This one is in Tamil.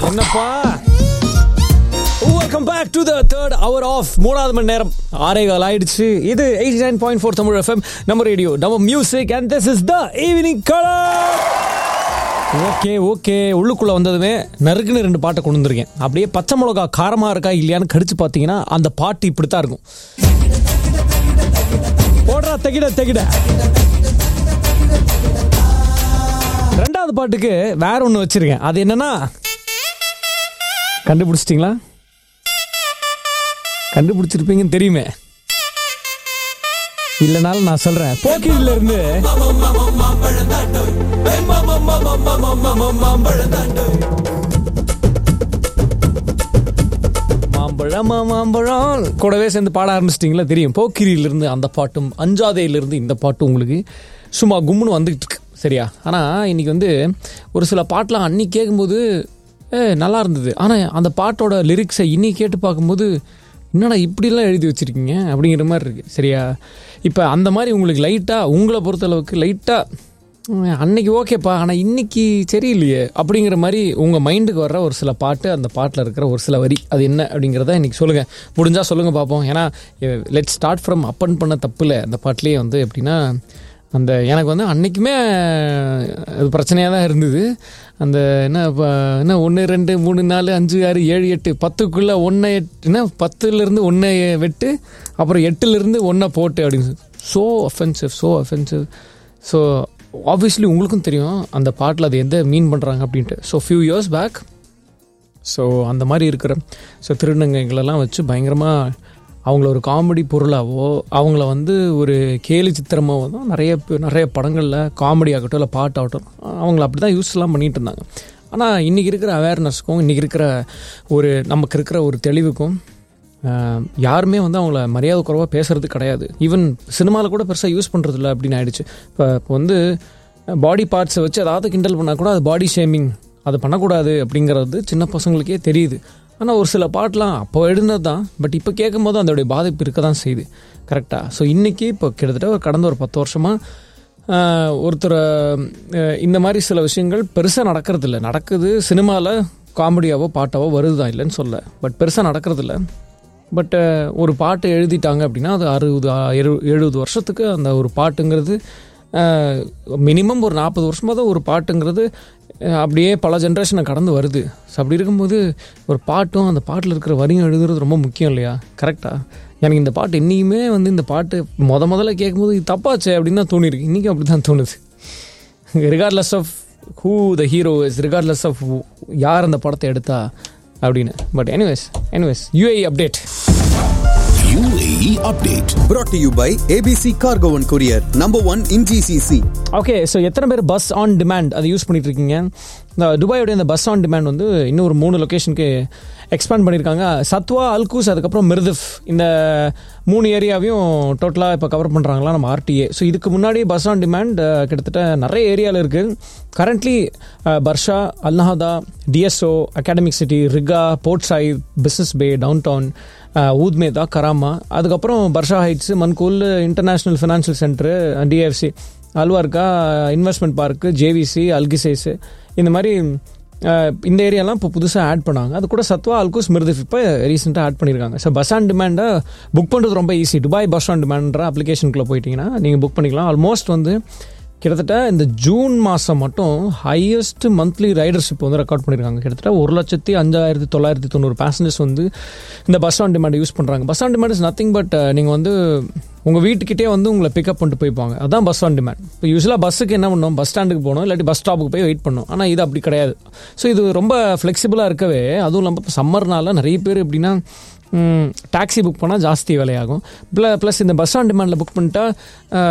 என்னப்பா welcome back to the third hour of மூணாவது மணி நேரம் ஆறே கால் ஆயிடுச்சு இது eighty nine point four Tamil FM நம்ம ரேடியோ நம்ம music and this is the evening colour okay okay உள்ளுக்குள்ள வந்ததுமே நறுக்குன்னு ரெண்டு பாட்டை கொண்டு வந்திருக்கேன் அப்படியே பச்சை மிளகா காரமா இருக்கா இல்லையான்னு கடிச்சு பார்த்தீங்கன்னா அந்த பாட்டு இப்படித்தான் இருக்கும் போடுறா தெகிட தெகிட ரெண்டாவது பாட்டுக்கு வேற ஒன்று வச்சிருக்கேன் அது என்னன்னா கண்டுபிடிச்சிட்டிங்களா கண்டுபிடிச்சிருப்பீங்கன்னு தெரியுமே இல்லைனாலும் நான் சொல்றேன் போக்கிரில இருந்து மாம்பழம் மாம்பழம் கூடவே சேர்ந்து பாட ஆரம்பிச்சிட்டிங்களா தெரியும் போக்கிரியிலிருந்து அந்த பாட்டும் அஞ்சாதையிலிருந்து இந்த பாட்டும் உங்களுக்கு சும்மா கும்முன்னு வந்துகிட்டு இருக்கு சரியா ஆனால் இன்னைக்கு வந்து ஒரு சில பாட்டெலாம் அன்னைக்கு கேட்கும்போது ஏ நல்லா இருந்தது ஆனால் அந்த பாட்டோட லிரிக்ஸை இன்னைக்கு கேட்டு பார்க்கும்போது என்னடா இப்படிலாம் எழுதி வச்சிருக்கீங்க அப்படிங்கிற மாதிரி இருக்குது சரியா இப்போ அந்த மாதிரி உங்களுக்கு லைட்டாக உங்களை பொறுத்தளவுக்கு லைட்டாக அன்னைக்கு ஓகேப்பா ஆனால் இன்னைக்கு சரியில்லையே அப்படிங்கிற மாதிரி உங்கள் மைண்டுக்கு வர்ற ஒரு சில பாட்டு அந்த பாட்டில் இருக்கிற ஒரு சில வரி அது என்ன அப்படிங்கிறத இன்னைக்கு சொல்லுங்கள் முடிஞ்சால் சொல்லுங்கள் பார்ப்போம் ஏன்னா லெட் ஸ்டார்ட் ஃப்ரம் அப்பன் பண்ண தப்பில் அந்த பாட்டிலேயே வந்து எப்படின்னா அந்த எனக்கு வந்து அன்னைக்குமே அது பிரச்சனையாக தான் இருந்தது அந்த என்ன இப்போ என்ன ஒன்று ரெண்டு மூணு நாலு அஞ்சு ஆறு ஏழு எட்டு பத்துக்குள்ளே ஒன்றை எட்டு என்ன பத்துலேருந்து ஒன்றை வெட்டு அப்புறம் எட்டுலேருந்து ஒன்றை போட்டு அப்படின்னு so offensive so offensive so obviously உங்களுக்கும் தெரியும் அந்த பாட்டில் அது எதை மீன் பண்ணுறாங்க அப்படின்ட்டு so few years back so அந்த மாதிரி இருக்கிற ஸோ திருநங்கைகளெல்லாம் வச்சு பயங்கரமாக அவங்கள ஒரு காமெடி பொருளாவோ அவங்கள வந்து ஒரு கேலி சித்திரமாவோ தான் நிறைய பே- நிறைய படங்களில் காமெடி ஆகட்டும் இல்லை பாட்டாகட்டும் அவங்கள அப்படி தான் யூஸ்லாம் பண்ணிட்டு இருந்தாங்க ஆனால் இன்றைக்கி இருக்கிற அவேர்னஸ்க்கும் இன்றைக்கி இருக்கிற ஒரு நமக்கு இருக்கிற ஒரு தெளிவுக்கும் ஆஹ், யாருமே வந்து அவங்கள மரியாதை குறைவாக பேசுறது கிடையாது ஈவன் சினிமாவில் கூட பெருசாக யூஸ் பண்ணுறது இல்லை அப்படின்னு ஆயிடுச்சு இப்போ இப்போ வந்து பாடி பார்ட்ஸை வச்சு ஏதாவது கிண்டல் பண்ணால் கூட அது பாடி ஷேமிங் அது பண்ணக்கூடாது அப்படிங்கிறது சின்ன பசங்களுக்கே தெரியுது ஆனால் ஒரு சில பாட்டெலாம் அப்போ எழுந்தது தான் பட் இப்போ கேட்கும் போது அதோடைய பாதிப்பு இருக்க தான் செய்யுது கரெக்டாக ஸோ இன்றைக்கி இப்போ கிட்டத்தட்ட ஒரு கடந்த ஒரு பத்து வருஷமாக ஒருத்தர் அஹ், இந்த மாதிரி சில விஷயங்கள் பெருசாக நடக்கிறதில்ல நடக்குது சினிமாவில் காமெடியாவோ பாட்டாவோ வருது தான் இல்லைன்னு சொல்ல பட் பெருசாக நடக்கிறதில்ல பட் ஒரு பாட்டு எழுதிட்டாங்க அப்படின்னா அது அறுபது ஆ, எழு- எழுபது வருஷத்துக்கு அந்த ஒரு பாட்டுங்கிறது மினிமம் ஒரு நாற்பது வருஷமாக தான் ஒரு பாட்டுங்கிறது அஹ், அப்படியே பல ஜென்ரேஷனை கடந்து வருது ஸோ அப்படி இருக்கும்போது ஒரு பாட்டும் அந்த பாட்டில் இருக்கிற வரியும் எழுதுறது ரொம்ப முக்கியம் இல்லையா கரெக்டாக எனக்கு இந்த பாட்டு இன்னைக்குமே வந்து இந்த பாட்டு முத முதல்ல கேட்கும்போது இது தப்பாச்சே அப்படின்னு தான் தோணிருக்கு இன்றைக்கும் அப்படி தான் தோணுது regardless of who the hero is regardless of யார் அந்த படத்தை எடுத்தா அப்படின்னு but anyways anyways UAE update UAE update. brought to you by ABC Cargo and Courier, number one in GCC. Okay so எத்தனை பேர் பஸ் ஆன் டிமாண்ட் அதை யூஸ் பண்ணிட்டு இருக்கீங்க இந்த துபாயோட இந்த பஸ் ஆன் டிமாண்ட் வந்து இன்னும் ஒரு மூணு லொக்கேஷனுக்கு எக்ஸ்பேண்ட் பண்ணியிருக்காங்க சத்வா அல்கூஸ் அதுக்கப்புறம் மிர்திஃப் இந்த மூணு ஏரியாவையும் டோட்டலாக இப்போ கவர் பண்ணுறாங்களா நம்ம ஆர்டிஏ ஸோ இதுக்கு முன்னாடி பஸ் ஆன் டிமாண்ட் கிட்டத்தட்ட நிறைய ஏரியாவில் இருக்குது currently Barsha Al Nahda DSO academic city Rigga port Saeed business bay downtown downtown Oud Metha Karama அதுக்கப்புறம் Barsha heights Mankhool international financial centre DFC Al Warqa investment park JVC Al Qusais இந்த மாதிரி அஹ், இந்த ஏரியாலாம் இப்போ புதுசாக ஆட் பண்ணாங்க அது கூட சத்வா அல்கூஸ் மிர்திஃப் இப்போ ரீசெண்டாக ஆட் பண்ணியிருக்காங்க ஸோ பஸ் ஆன் டிமாண்டை புக் பண்ணுறது ரொம்ப ஈஸி துபாய் பஸ் ஆன் டிமாண்ட்ற அப்ளிகேஷனுக்குள்ளே போயிட்டீங்கன்னா நீங்கள் புக் பண்ணிக்கலாம் ஆல்மோஸ்ட் வந்து கிட்டத்தட்ட இந்த ஜூன் மாதம் மட்டும் ஹையஸ்ட் மந்த்லி ரைடர்ஷிப் வந்து ரெக்கார்ட் பண்ணியிருக்காங்க கிட்டத்தட்ட ஒரு லட்சத்தி அஞ்சாயிரத்தி தொள்ளாயிரத்தி தொண்ணூறு பேசஞ்சர்ஸ் வந்து இந்த பஸ் ஆன் டிமாண்ட் யூஸ் பண்ணுறாங்க bus on demand is nothing but நீங்கள் வந்து உங்கள் வீட்டுக்கிட்டே வந்து உங்களை பிக்கப் பண்ணிட்டு போய்ப்பாங்க அதான் பஸ் ஆன் டிமாண்ட் இப்போ யூஸ்வலாக பஸ்ஸுக்கு என்ன பண்ணோம் பஸ் ஸ்டாண்டுக்கு போகணும் இல்லாட்டி பஸ் ஸ்டாப்புக்கு போய் வெயிட் பண்ணணும் ஆனால் இது அப்படி கிடையாது ஸோ இது ரொம்ப ஃப்ளெக்சிபிளாக இருக்கவே அதுவும் இல்லாமல் இப்போ சம்மர்னால நிறைய பேர் எப்படின்னா டாக்ஸி புக் பண்ணால் ஜாஸ்தி விலையாகும் ப்ளஸ் இந்த பஸ் ஆன் டிமாண்டில் புக் பண்ணிட்டா